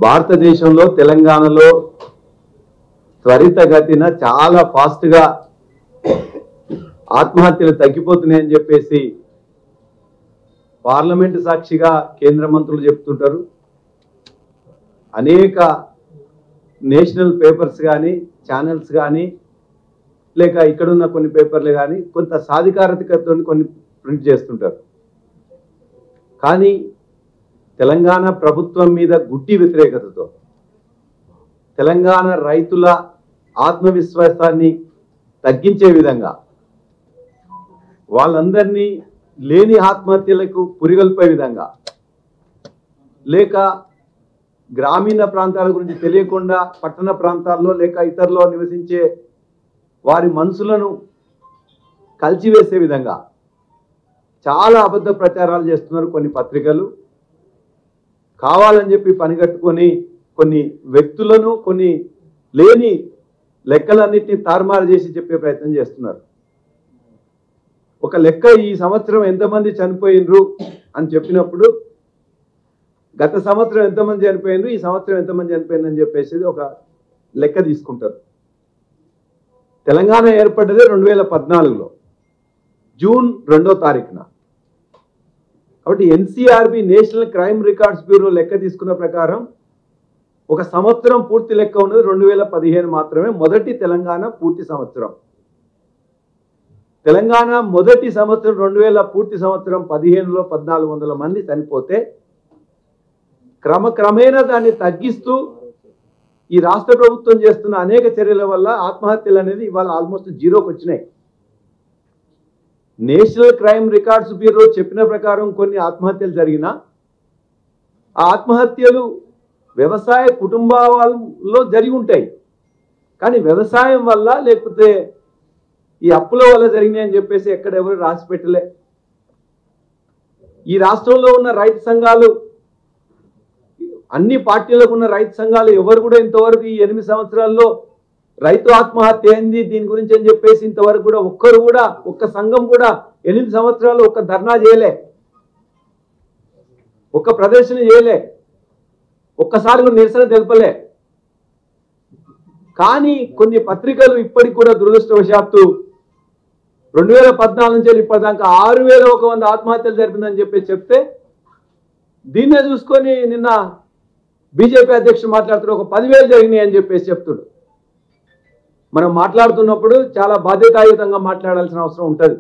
భారతదేశంలో తెలంగాణలో త్వరితగతిన చాలా ఫాస్ట్గా ఆత్మహత్యలు తగ్గిపోతున్నాయని చెప్పేసి పార్లమెంటు సాక్షిగా కేంద్ర మంత్రులు చెప్తుంటారు అనేక నేషనల్ పేపర్స్ కానీ ఛానల్స్ కానీ లేక ఇక్కడున్న కొన్ని పేపర్లు కానీ కొంత సాధికారతతో కొన్ని ప్రింట్ చేస్తుంటారు కానీ తెలంగాణ ప్రభుత్వం మీద గుడ్డి వ్యతిరేకతతో తెలంగాణ రైతుల ఆత్మవిశ్వాసాన్ని తగ్గించే విధంగా వాళ్ళందరినీ లేని ఆత్మహత్యలకు పురిగొల్పే విధంగా లేక గ్రామీణ ప్రాంతాల గురించి తెలియకుండా పట్టణ ప్రాంతాల్లో లేక ఇతరులో నివసించే వారి మనసులను కలిచివేసే విధంగా చాలా అబద్ధ ప్రచారాలు చేస్తున్నారు కొన్ని పత్రికలు కావాలని చెప్పి పనిగట్టుకొని కొన్ని వ్యక్తులను కొన్ని లేని లెక్కలన్నింటినీ తారుమారు చేసి చెప్పే ప్రయత్నం చేస్తున్నారు ఒక లెక్క ఈ సంవత్సరం ఎంతమంది చనిపోయినరు అని చెప్పినప్పుడు గత సంవత్సరం ఎంతమంది చనిపోయినరు ఈ సంవత్సరం ఎంతమంది చనిపోయినరు అని చెప్పేసి ఒక లెక్క తీసుకుంటారు తెలంగాణ ఏర్పడ్డది రెండు వేల పద్నాలుగులో జూన్ రెండో తారీఖున కాబట్టి NCRB national crime records bureau లెక్క తీసుకున్న ప్రకారం ఒక సంవత్సరం పూర్తి లెక్క ఉన్నది రెండు వేల పదిహేను మాత్రమే మొదటి తెలంగాణ పూర్తి సంవత్సరం తెలంగాణ మొదటి సంవత్సరం రెండు వేల పూర్తి సంవత్సరం పదిహేనులో పద్నాలుగు వందల మంది చనిపోతే క్రమక్రమేణా దాన్ని తగ్గిస్తూ ఈ రాష్ట్ర ప్రభుత్వం చేస్తున్న అనేక చర్యల వల్ల ఆత్మహత్యలు అనేది ఇవాళ ఆల్మోస్ట్ జీరోకి వచ్చినాయి నేషనల్ క్రైమ్ రికార్డ్స్ బ్యూరో చెప్పిన ప్రకారం కొన్ని ఆత్మహత్యలు జరిగినా ఆ ఆత్మహత్యలు వ్యవసాయ కుటుంబాలలో జరిగి ఉంటాయి కానీ వ్యవసాయం వల్ల లేకపోతే ఈ అప్పుల వల్ల జరిగినాయని చెప్పేసి ఎక్కడ ఎవరు రాసి పెట్టలే ఈ రాష్ట్రంలో ఉన్న రైతు సంఘాలు అన్ని పార్టీలకు ఉన్న రైతు సంఘాలు ఎవరు కూడా ఇంతవరకు ఈ ఎనిమిది సంవత్సరాల్లో రైతు ఆత్మహత్య ఏంది దీని గురించి అని చెప్పేసి ఇంతవరకు కూడా ఒక్కరు కూడా ఒక్క సంఘం కూడా ఎనిమిది సంవత్సరాలు ఒక్క ధర్నా చేయలే ఒక్క ప్రదర్శన చేయలే ఒక్కసారి కూడా నిరసన తెలపలే కానీ కొన్ని పత్రికలు ఇప్పటికి కూడా దురదృష్టవశాత్తు రెండు వేల పద్నాలుగు నుంచి ఇప్పటిదాకా ఆరు వేల ఒక వంద ఆత్మహత్యలు జరిపిందని చెప్పి చెప్తే దీన్నే చూసుకొని నిన్న బీజేపీ అధ్యక్షుడు మాట్లాడుతున్న ఒక పదివేలు జరిగినాయి అని చెప్పేసి చెప్తుడు మనం మాట్లాడుతున్నప్పుడు చాలా బాధ్యతాయుతంగా మాట్లాడాల్సిన అవసరం ఉంటుంది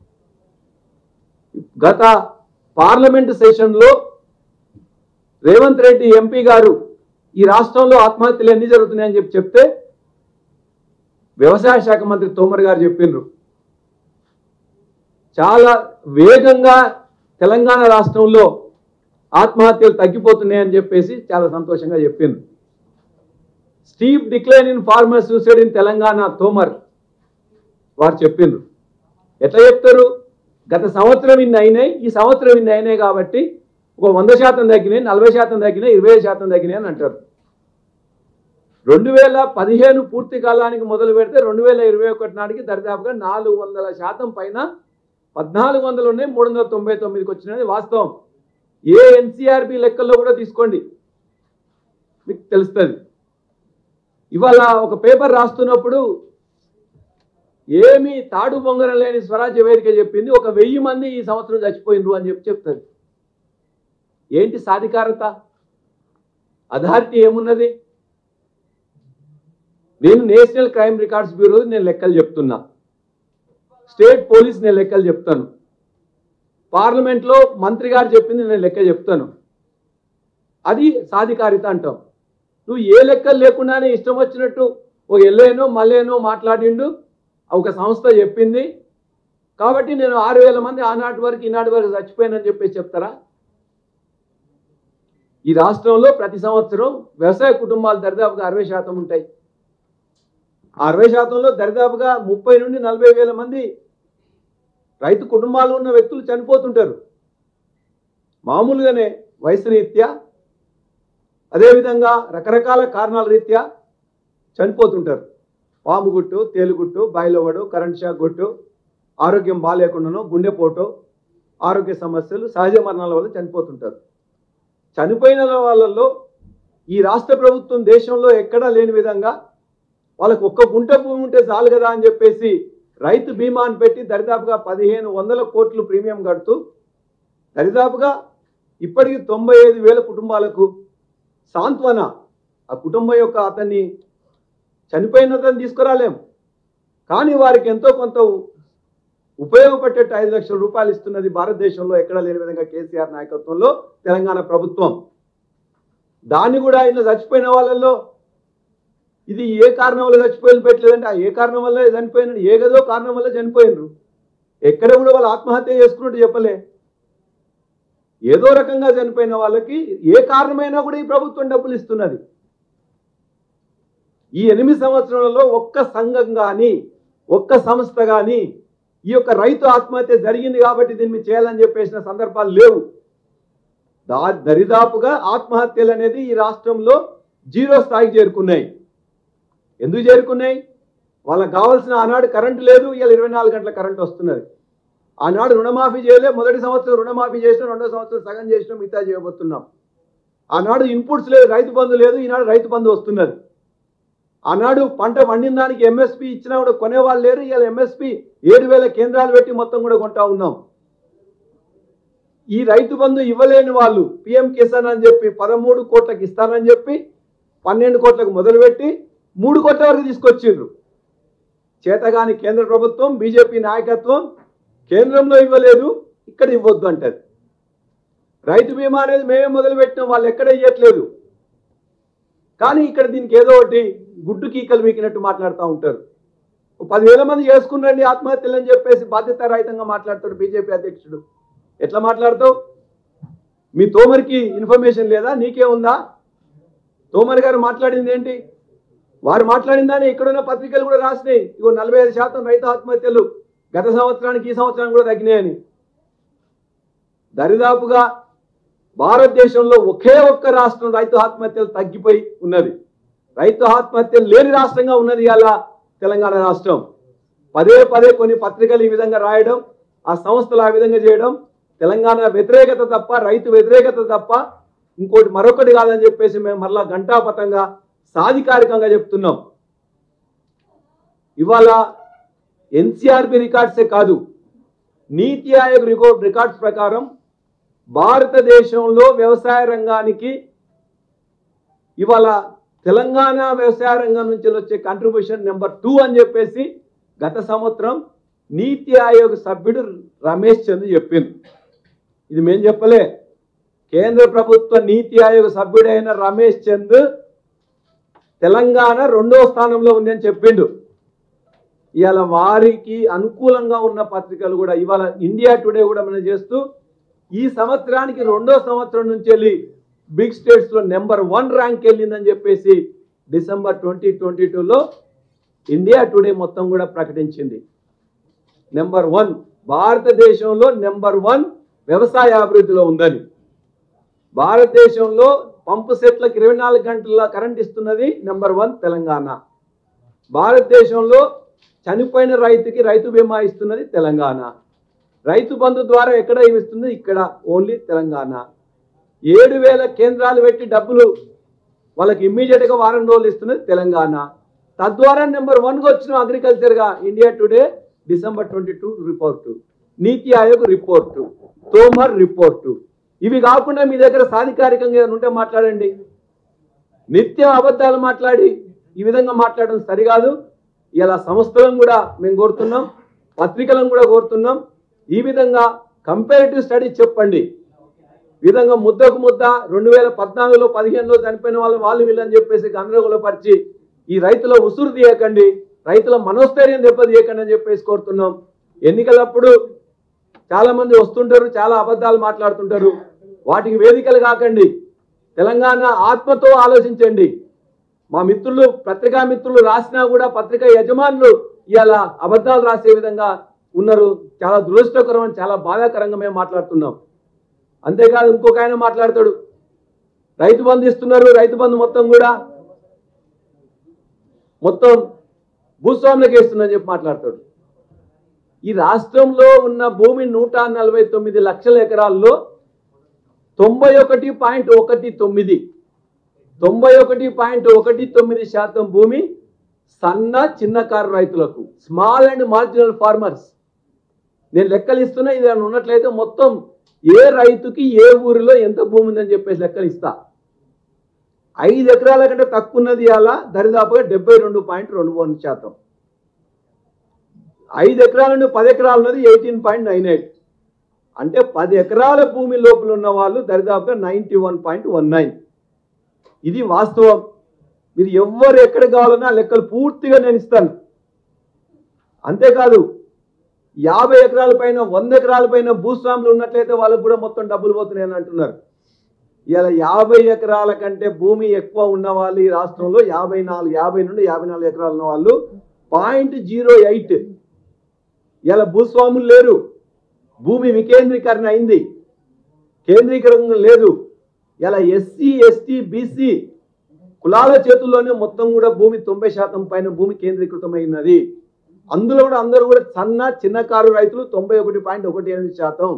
గత పార్లమెంటు సెషన్లో రేవంత్ రెడ్డి ఎంపీ గారు ఈ రాష్ట్రంలో ఆత్మహత్యలు ఎన్ని జరుగుతున్నాయని చెప్పి చెప్తే వ్యవసాయ శాఖ మంత్రి తోమర్ గారు చెప్పిండ్రు చాలా వేగంగా తెలంగాణ రాష్ట్రంలో ఆత్మహత్యలు తగ్గిపోతున్నాయని చెప్పేసి చాలా సంతోషంగా చెప్పింది steep decline in farmer suicide in Telangana Tomar వారు చెప్పిండ్రు ఎట్లా చెప్తారు గత సంవత్సరం ఇన్ని అయినాయి ఈ సంవత్సరం ఇన్ని అయినాయి కాబట్టి ఒక వంద శాతం తగ్గినాయి నలభై శాతం తగ్గినాయి ఇరవై శాతం తగ్గినాయి అని అంటారు రెండు వేల పదిహేను పూర్తి కాలానికి మొదలు పెడితే రెండు వేల ఇరవై ఒకటి నాటికి దరిదాపుగా నాలుగు వందల శాతం పైన పద్నాలుగు వందలు ఉన్నాయి మూడు వందల తొంభై తొమ్మిదికి వచ్చినది వాస్తవం ఏ ఎన్సీఆర్బి లెక్కల్లో కూడా తీసుకోండి మీకు తెలుస్తుంది ఇవాళ ఒక పేపర్ రాస్తున్నప్పుడు ఏమి తాడు బొంగరం లేని స్వరాజ్య వేదిక చెప్పింది ఒక వెయ్యి మంది ఈ సంవత్సరం చచ్చిపోయినరు అని చెప్పి చెప్తుంది ఏంటి సాధికారత అథారిటీ ఏమున్నది నేను నేషనల్ క్రైమ్ రికార్డ్స్ బ్యూరో నేను లెక్కలు చెప్తున్నా స్టేట్ పోలీస్ నేను లెక్కలు చెప్తాను పార్లమెంట్లో మంత్రి గారు చెప్పింది నేను లెక్క చెప్తాను అది సాధికారిత అంటాం నువ్వు ఏ లెక్కలు లేకుండానే ఇష్టం వచ్చినట్టు ఓ ఎల్లేనో మళ్ళేనో మాట్లాడిండు ఒక సంస్థ చెప్పింది కాబట్టి నేను ఆరు వేల మంది ఆనాటి వరకు ఈనాటి వరకు చచ్చిపోయానని చెప్పేసి చెప్తారా ఈ రాష్ట్రంలో ప్రతి సంవత్సరం వ్యవసాయ కుటుంబాలు దరిదాపుగా అరవై శాతం ఉంటాయి ఆ అరవై శాతంలో దరిదాపుగా ముప్పై నుండి నలభై వేల మంది రైతు కుటుంబాలు ఉన్న వ్యక్తులు చనిపోతుంటారు మామూలుగానే వయసు రీత్యా అదేవిధంగా రకరకాల కారణాల రీత్యా చనిపోతుంటారు పాము గుట్టు తేలుగుట్టు బాయిలవడు కరెంట్ షాక్ గుట్టు ఆరోగ్యం బాగాలేకుండానో గుండెపోటు ఆరోగ్య సమస్యలు సహజ మరణాల వల్ల చనిపోతుంటారు చనిపోయిన వాళ్ళల్లో ఈ రాష్ట్ర ప్రభుత్వం దేశంలో ఎక్కడా లేని విధంగా వాళ్ళకు ఒక్క గుంట భూమి ఉంటే చాలు కదా అని చెప్పేసి రైతు బీమా అని పెట్టి దరిదాపుగా పదిహేను వందల కోట్లు ప్రీమియం కడుతూ దరిదాపుగా ఇప్పటికి తొంభై ఐదు వేల కుటుంబాలకు సాంత్వన ఆ కుటుంబం యొక్క అతన్ని చనిపోయిన అతన్ని తీసుకురాలేం కానీ వారికి ఎంతో కొంత ఉపయోగపడేట్టు ఐదు లక్షల రూపాయలు ఇస్తున్నది భారతదేశంలో ఎక్కడ లేని విధంగా కేసీఆర్ నాయకత్వంలో తెలంగాణ ప్రభుత్వం దాన్ని కూడా ఆయన చచ్చిపోయిన వాళ్ళల్లో ఇది ఏ కారణం వల్ల చచ్చిపోయిన పెట్టలేదంటే ఆ ఏ కారణం వల్ల చనిపోయిన ఏ గదో కారణం వల్ల చనిపోయినరు ఎక్కడ కూడా వాళ్ళు ఆత్మహత్య చేసుకున్నట్టు చెప్పలే ఏదో రకంగా చనిపోయిన వాళ్ళకి ఏ కారణమైనా కూడా ఈ ప్రభుత్వం డబ్బులు ఇస్తున్నది ఈ ఎనిమిది సంవత్సరాలలో ఒక్క సంఘం కానీ ఒక్క సంస్థ కానీ ఈ యొక్క రైతు ఆత్మహత్య జరిగింది కాబట్టి దీన్ని చేయాలని చెప్పేసిన సందర్భాలు లేవు దా దరిదాపుగా ఆత్మహత్యలు అనేది ఈ రాష్ట్రంలో జీరో స్థాయికి చేరుకున్నాయి ఎందుకు చేరుకున్నాయి వాళ్ళకి కావాల్సిన ఆనాడు కరెంటు లేదు ఇవాళ ఇరవై నాలుగు గంటల కరెంట్ వస్తున్నది ఆనాడు రుణమాఫీ చేయలే మొదటి సంవత్సరం రుణమాఫీ చేసినాం రెండో సంవత్సరం సగం చేసినాం మిగతా చేయబోతున్నాం ఆనాడు ఇన్పుట్స్ లేదు రైతు బంధు లేదు ఈనాడు రైతు బంధు వస్తున్నది ఆనాడు పంట పండిన దానికి ఎంఎస్పి ఇచ్చినా కూడా కొనేవాళ్ళు లేరు ఇవాళ ఎంఎస్పి ఏడు వేల కేంద్రాలు పెట్టి మొత్తం కూడా కొంటా ఉన్నాం ఈ రైతు బంధు ఇవ్వలేని వాళ్ళు పిఎం కిసాన్ అని చెప్పి పదమూడు కోట్లకు ఇస్తానని చెప్పి పన్నెండు కోట్లకు మొదలుపెట్టి మూడు కోట్ల వరకు తీసుకొచ్చిండ్రు చేతగాని కేంద్ర ప్రభుత్వం బీజేపీ నాయకత్వం కేంద్రంలో ఇవ్వలేదు ఇక్కడ ఇవ్వద్దు అంటది రైతు బీమా అనేది మేమే మొదలుపెట్టినాం వాళ్ళు ఎక్కడ ఇవ్వట్లేదు కానీ ఇక్కడ దీనికి ఏదో ఒకటి గుడ్డు కీకలు మీకినట్టు మాట్లాడుతూ ఉంటారు ఓ పదివేల మంది చేసుకున్నారండి ఆత్మహత్యలు అని చెప్పేసి బాధ్యత రహితంగా మాట్లాడతాడు బీజేపీ అధ్యక్షుడు ఎట్లా మాట్లాడతావు మీ తోమరికి ఇన్ఫర్మేషన్ లేదా నీకే ఉందా తోమర్ గారు మాట్లాడింది ఏంటి వారు మాట్లాడిందని ఇక్కడున్న పత్రికలు కూడా రాసినాయి ఇగో నలభై ఐదు శాతం రైతు ఆత్మహత్యలు గత సంవత్సరానికి ఈ సంవత్సరానికి కూడా తగ్గినాయని దరిదాపుగా భారతదేశంలో ఒకే ఒక్క రాష్ట్రం రైతు ఆత్మహత్యలు తగ్గిపోయి ఉన్నది రైతు ఆత్మహత్యలు లేని రాష్ట్రంగా ఉన్నది అలా తెలంగాణ రాష్ట్రం పదే పదే కొన్ని పత్రికలు ఈ విధంగా రాయడం ఆ సంస్థలు ఆ విధంగా చేయడం తెలంగాణ వ్యతిరేకత తప్ప రైతు వ్యతిరేకత తప్ప ఇంకోటి మరొకటి కాదని చెప్పేసి మేము మరలా ఘంటాపథంగా సాధికారికంగా చెప్తున్నాం ఇవాళ ఎన్సీఆర్బి రికార్డ్సే కాదు నీతి ఆయోగ్ రికార్డ్ రికార్డ్స్ ప్రకారం భారతదేశంలో వ్యవసాయ రంగానికి ఇవాళ తెలంగాణ వ్యవసాయ రంగం నుంచి వచ్చే కంట్రిబ్యూషన్ నెంబర్ టూ అని చెప్పేసి గత సంవత్సరం నీతి ఆయోగ్ సభ్యుడు రమేష్ చంద్ చెప్పింది ఇది మేము చెప్పలే కేంద్ర ప్రభుత్వ నీతి ఆయోగ్ సభ్యుడైన రమేష్ చంద్ తెలంగాణ రెండో స్థానంలో ఉంది అని చెప్పిండు ఇవాళ వారికి అనుకూలంగా ఉన్న పత్రికలు కూడా ఇవాళ ఇండియా టుడే కూడా మనం చేస్తూ ఈ సంవత్సరానికి రెండో సంవత్సరం నుంచి వెళ్ళి బిగ్ స్టేట్స్ లో నెంబర్ వన్ ర్యాంక్ వెళ్ళిందని చెప్పేసి డిసెంబర్ ట్వంటీ ట్వంటీ టూలో ఇండియా టుడే మొత్తం కూడా ప్రకటించింది నెంబర్ వన్ భారతదేశంలో నెంబర్ వన్ వ్యవసాయ అభివృద్ధిలో ఉందని భారతదేశంలో పంపు సెట్లకు ఇరవై నాలుగు గంటల కరెంట్ ఇస్తున్నది నెంబర్ వన్ తెలంగాణ భారతదేశంలో చనిపోయిన రైతుకి రైతు బీమా ఇస్తున్నది తెలంగాణ రైతు బంధు ద్వారా ఎక్కడ ఇస్తుంది ఇక్కడ ఓన్లీ తెలంగాణ ఏడు వేల కేంద్రాలు పెట్టి డబ్బులు వాళ్ళకి ఇమ్మీడియట్గా వారం రోజులు ఇస్తున్నది తెలంగాణ తద్వారా నెంబర్ వన్గా వచ్చిన అగ్రికల్చర్గా India Today December twenty two report NITI Aayog report Tomar report ఇవి కాకుండా మీ దగ్గర సాధికారికంగా ఏదైనా ఉంటే మాట్లాడండి నిత్యం అబద్ధాలు మాట్లాడి ఈ విధంగా మాట్లాడడం సరికాదు ఇలా సంస్థలను కూడా మేము కోరుతున్నాం పత్రికలను కూడా కోరుతున్నాం ఈ విధంగా కంపారిటివ్ స్టడీ చెప్పండి ఈ విధంగా ముద్దకు ముద్ద రెండు వేల పద్నాలుగులో పదిహేనులో చనిపోయిన వాళ్ళు వాళ్ళు వీళ్ళని చెప్పేసి గందరగోళపరిచి ఈ రైతుల ఉసురు తీయకండి రైతుల మనోస్థైర్యం దెబ్బతీయకండి అని చెప్పేసి కోరుతున్నాం ఎన్నికలప్పుడు చాలా మంది వస్తుంటారు చాలా అబద్ధాలు మాట్లాడుతుంటారు వాటికి వేదికలు కాకండి తెలంగాణ ఆత్మతో ఆలోచించండి మా మిత్రులు పత్రికా మిత్రులు రాసినా కూడా పత్రికా యజమానులు ఇవాళ అబద్ధాలు రాసే విధంగా ఉన్నారు చాలా దురదృష్టకరం అని చాలా బాధాకరంగా మేము మాట్లాడుతున్నాం అంతేకాదు ఇంకొక ఆయన మాట్లాడతాడు రైతు బంధు ఇస్తున్నారు రైతు బంధు మొత్తం కూడా మొత్తం భూస్వాములకు ఇస్తుందని చెప్పి మాట్లాడతాడు ఈ రాష్ట్రంలో ఉన్న భూమి నూట నలభై తొమ్మిది లక్షల ఎకరాల్లో తొంభై ఒకటి పాయింట్ ఒకటి తొమ్మిది తొంభై ఒకటి పాయింట్ ఒకటి తొమ్మిది శాతం భూమి సన్న చిన్నకారు రైతులకు స్మాల్ అండ్ మార్జినల్ ఫార్మర్స్ నేను లెక్కలు ఇస్తున్నా ఇది ఏమైనా ఉన్నట్లయితే మొత్తం ఏ రైతుకి ఏ ఊరిలో ఎంత భూమి ఉందని చెప్పేసి లెక్కలు ఇస్తా ఐదు ఎకరాల కంటే తక్కువ ఉన్నది అలా దరిదాపుగా డెబ్బై రెండు పాయింట్ రెండు వన్ శాతం ఐదు ఎకరాల నుండి పది ఎకరాలు ఉన్నది ఎయిటీన్ పాయింట్ నైన్ ఎయిట్ అంటే పది ఎకరాల భూమి లోపల ఉన్న వాళ్ళు దరిదాపుగా ninety one point one nine ఇది వాస్తవం మీరు ఎవ్వరు ఎక్కడ కావాలన్నా ఆ లెక్కలు పూర్తిగా నేను ఇస్తాను అంతేకాదు యాభై ఎకరాల పైన వంద ఎకరాల పైన భూస్వాములు ఉన్నట్లయితే వాళ్ళకు కూడా మొత్తం డబ్బులు పోతున్నాయని అంటున్నారు ఇలా యాభై ఎకరాల కంటే భూమి ఎక్కువ ఉన్న వాళ్ళు ఈ రాష్ట్రంలో యాభై నాలుగు యాభై నుండి యాభై నాలుగు ఎకరాలు ఉన్న వాళ్ళు పాయింట్ జీరో ఎయిట్ ఇలా భూస్వాములు లేరు భూమి వికేంద్రీకరణ అయింది కేంద్రీకరణ లేదు ఇలా ఎస్సీ ఎస్టీ బీసీ కులాల చేతుల్లోనే మొత్తం కూడా భూమి తొంభై శాతం పైన భూమి కేంద్రీకృతమైనది అందులో కూడా అందరూ కూడా సన్న చిన్నకారు రైతులు తొంభై ఒకటి పాయింట్ ఒకటి ఎనిమిది శాతం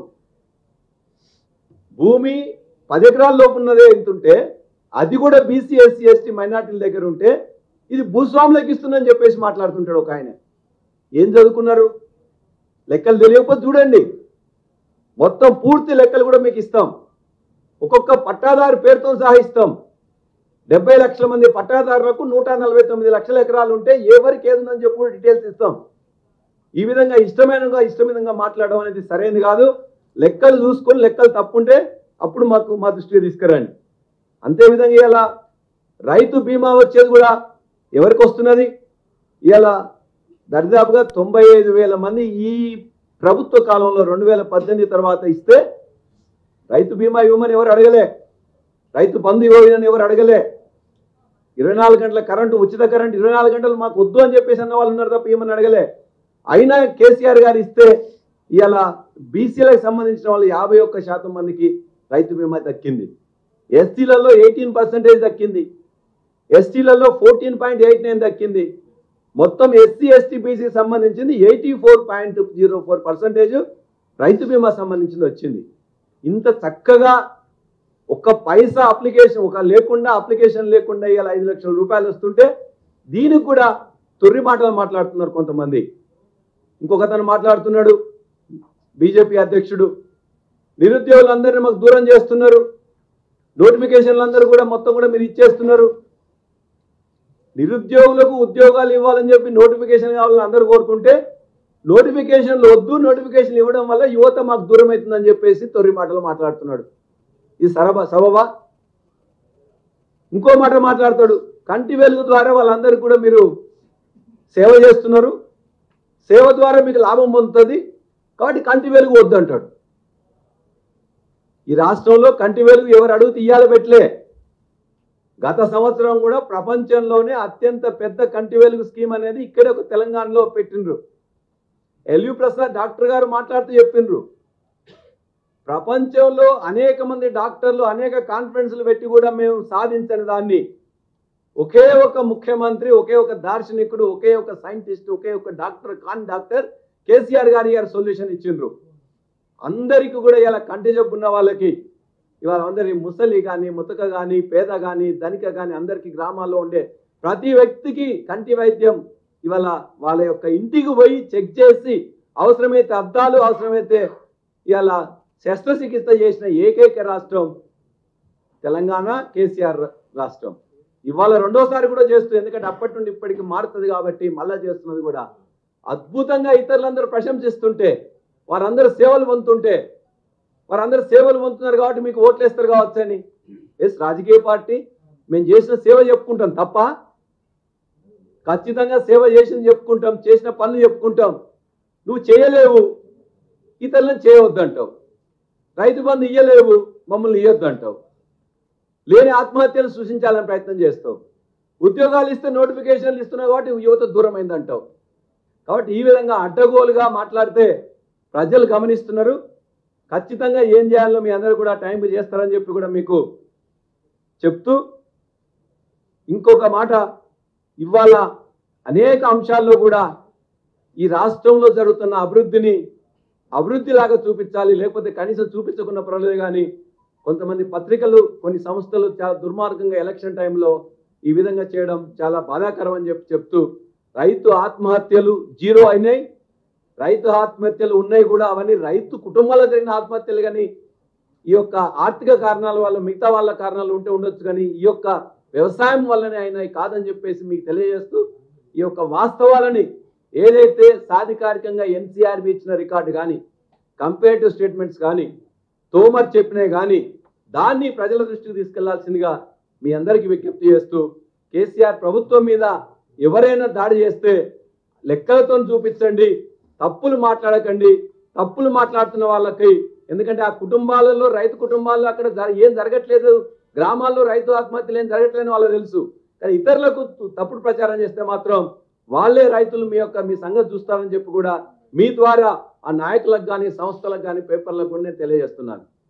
భూమి పది ఎకరాల లోపు ఉన్నదే ఎంతుంటే అది కూడా బీసీ ఎస్సీ ఎస్టీ మైనార్టీల దగ్గర ఉంటే ఇది భూస్వాములకు ఇస్తుందని చెప్పేసి మాట్లాడుతుంటాడు ఒక ఆయన ఏం చదువుకున్నారు లెక్కలు తెలియకపోతే చూడండి మొత్తం పూర్తి లెక్కలు కూడా మీకు ఇస్తాం ఒక్కొక్క పట్టాదారు పేరుతో సహా ఇస్తాం డెబ్బై లక్షల మంది పట్టాదారులకు నూట నలభై తొమ్మిది లక్షల ఎకరాలు ఉంటే ఎవరికి ఏది ఉందని చెప్పి కూడా డీటెయిల్స్ ఇస్తాం ఈ విధంగా ఇష్టమైనగా ఇష్టం విధంగా మాట్లాడడం అనేది సరైనది కాదు లెక్కలు చూసుకొని లెక్కలు తప్పుంటే అప్పుడు మాకు మా దృష్టికి తీసుకురండి అంతే విధంగా ఇలా రైతు బీమా వచ్చేది కూడా ఎవరికి వస్తున్నది ఇలా దరిదాపుగా తొంభై ఐదు వేల మంది ఈ ప్రభుత్వ కాలంలో రెండు వేల పద్దెనిమిది తర్వాత ఇస్తే రైతు బీమా ఇవ్వమని ఎవరు అడగలే రైతు బంధు ఇవ్వమని ఎవరు అడగలే ఇరవై నాలుగు గంటల కరెంటు ఉచిత కరెంటు ఇరవై నాలుగు గంటలు మాకు వద్దు అని చెప్పేసి అన్న వాళ్ళు ఉన్నారు తప్ప ఇవ్వమని అడగలే అయినా కేసీఆర్ గారు ఇస్తే ఇలా బీసీలకు సంబంధించిన వాళ్ళు యాభై ఒక్క శాతం మందికి రైతు బీమా దక్కింది ఎస్టీలలో ఎయిటీన్ పర్సెంటేజ్ దక్కింది ఎస్టీలలో ఫోర్టీన్ పాయింట్ ఎయిట్ నైన్ దక్కింది మొత్తం ఎస్సీ ఎస్టీ బీసీ సంబంధించింది eighty four point zero four percentage రైతు బీమా సంబంధించింది వచ్చింది ఇంత చక్కగా ఒక్క పైసా అప్లికేషన్ ఒక లేకుండా అప్లికేషన్ లేకుండా ఇవాళ ఐదు లక్షల రూపాయలు వస్తుంటే దీనికి కూడా తొర్రి మాటలు మాట్లాడుతున్నారు కొంతమంది ఇంకొక అతను మాట్లాడుతున్నాడు బీజేపీ అధ్యక్షుడు నిరుద్యోగులందరినీ మాకు దూరం చేస్తున్నారు నోటిఫికేషన్లు అందరూ కూడా మొత్తం కూడా మీరు ఇచ్చేస్తున్నారు నిరుద్యోగులకు ఉద్యోగాలు ఇవ్వాలని చెప్పి నోటిఫికేషన్ కావాలని అందరూ కోరుకుంటే నోటిఫికేషన్లు వద్దు నోటిఫికేషన్ ఇవ్వడం వల్ల యువత మాకు దూరం అవుతుందని చెప్పేసి తొర్రి మాటలు మాట్లాడుతున్నాడు ఇది సరబ సబబా ఇంకో మాట మాట్లాడతాడు కంటి వెలుగు ద్వారా వాళ్ళందరికీ కూడా మీరు సేవ చేస్తున్నారు సేవ ద్వారా మీకు లాభం పొందుతుంది కాబట్టి కంటి వెలుగు వద్దు అంటాడు ఈ రాష్ట్రంలో కంటి వెలుగు ఎవరు అడుగు తీయాలి పెట్టలే గత సంవత్సరం కూడా ప్రపంచంలోనే అత్యంత పెద్ద కంటి వెలుగు స్కీమ్ అనేది ఇక్కడే ఒక తెలంగాణలో పెట్టిండ్రు ఎల్యు ప్రసాద్ డాక్టర్ గారు మాట్లాడుతూ చెప్పిండ్రు ప్రపంచంలో అనేక మంది డాక్టర్లు అనేక కాన్ఫరెన్స్లు పెట్టి కూడా మేము సాధించని దాన్ని ఒకే ఒక ముఖ్యమంత్రి ఒకే ఒక దార్శనికుడు ఒకే ఒక సైంటిస్ట్ ఒకే ఒక డాక్టర్ కాన్ డాక్టర్ కేసీఆర్ గారి గారు సొల్యూషన్ ఇచ్చిండ్రు అందరికీ కూడా ఇలా కంటి జబ్బు ఉన్న వాళ్ళకి ఇవాళ అందరి ముసలి కానీ ముతక కానీ పేద కానీ ధనిక కానీ అందరికీ గ్రామాల్లో ఉండే ప్రతి వ్యక్తికి కంటి వైద్యం ఇవాళ వాళ్ళ యొక్క ఇంటికి పోయి చెక్ చేసి అవసరమైతే అద్దాలు అవసరమైతే ఇవాళ శస్త్రచికిత్స చేసిన ఏకైక రాష్ట్రం తెలంగాణ కేసీఆర్ రాష్ట్రం ఇవాళ రెండోసారి కూడా చేస్తుంది ఎందుకంటే అప్పటి నుండి ఇప్పటికి మారుతుంది కాబట్టి మళ్ళా చేస్తున్నది కూడా అద్భుతంగా ఇతరులందరూ ప్రశంసిస్తుంటే వారందరూ సేవలు పొందుతుంటే వారందరూ సేవలు పొందుతున్నారు కాబట్టి మీకు ఓట్లు వేస్తారు కావచ్చు అని ఎస్ రాజకీయ పార్టీ మేము చేసిన సేవ చెప్పుకుంటాం తప్ప ఖచ్చితంగా సేవ చేసింది చెప్పుకుంటాం చేసిన పనులు చెప్పుకుంటాం నువ్వు చేయలేవు ఇతరులను చేయవద్దంటావు రైతు బంధు ఇయ్యలేవు మమ్మల్ని ఇయ్యొద్దు అంటావు లేని ఆత్మహత్యలు సృష్టించాలని ప్రయత్నం చేస్తావు ఉద్యోగాలు ఇస్తే నోటిఫికేషన్లు ఇస్తున్నావు కాబట్టి యువత దూరమైంది అంటావు కాబట్టి ఈ విధంగా అడ్డగోలుగా మాట్లాడితే ప్రజలు గమనిస్తున్నారు ఖచ్చితంగా ఏం చేయాలో మీ అందరూ కూడా టైం చేస్తారని చెప్పి కూడా మీకు చెప్తూ ఇంకొక మాట ఇవాళ అనేక అంశాల్లో కూడా ఈ రాష్ట్రంలో జరుగుతున్న అభివృద్ధిని అభివృద్ధిలాగా చూపించాలి లేకపోతే కనీసం చూపించకుండా పర్వాలేదు కానీ కొంతమంది పత్రికలు కొన్ని సంస్థలు చాలా దుర్మార్గంగా ఎలక్షన్ టైంలో ఈ విధంగా చేయడం చాలా బాధాకరం అని చెప్పి చెప్తూ రైతు ఆత్మహత్యలు జీరో అయినాయి రైతు ఆత్మహత్యలు ఉన్నాయి కూడా అవన్నీ రైతు కుటుంబాల్లో జరిగిన ఆత్మహత్యలు కానీ ఈ యొక్క ఆర్థిక కారణాల వల్ల మిగతా వాళ్ళ కారణాలు ఉంటే ఉండొచ్చు కానీ ఈ యొక్క వ్యవసాయం వల్లనే అయినాయి కాదని చెప్పేసి మీకు తెలియజేస్తూ ఈ యొక్క వాస్తవాలని ఏదైతే సాధికారికంగా ఎన్సీఆర్బి ఇచ్చిన రికార్డు కానీ కంపేరిటివ్ స్టేట్మెంట్స్ కానీ తోమర్ చెప్పినవి కానీ దాన్ని ప్రజల దృష్టికి తీసుకెళ్లాల్సిందిగా మీ అందరికీ విజ్ఞప్తి చేస్తూ కేసీఆర్ ప్రభుత్వం మీద ఎవరైనా దాడి చేస్తే లెక్కలతో చూపించండి తప్పులు మాట్లాడకండి తప్పులు మాట్లాడుతున్న వాళ్ళకి ఎందుకంటే ఆ కుటుంబాలలో రైతు కుటుంబాల్లో అక్కడ జర- ఏం జరగట్లేదు గ్రామాల్లో రైతు ఆత్మహత్యలు ఏం జరగట్లేదని వాళ్ళకి తెలుసు కానీ ఇతరులకు తప్పుడు ప్రచారం చేస్తే మాత్రం వాళ్ళే రైతులు మీ యొక్క మీ సంగతి చూస్తారని చెప్పి కూడా మీ ద్వారా ఆ నాయకులకు కానీ సంస్థలకు కానీ పేపర్లకు కూడా నేను తెలియజేస్తున్నాను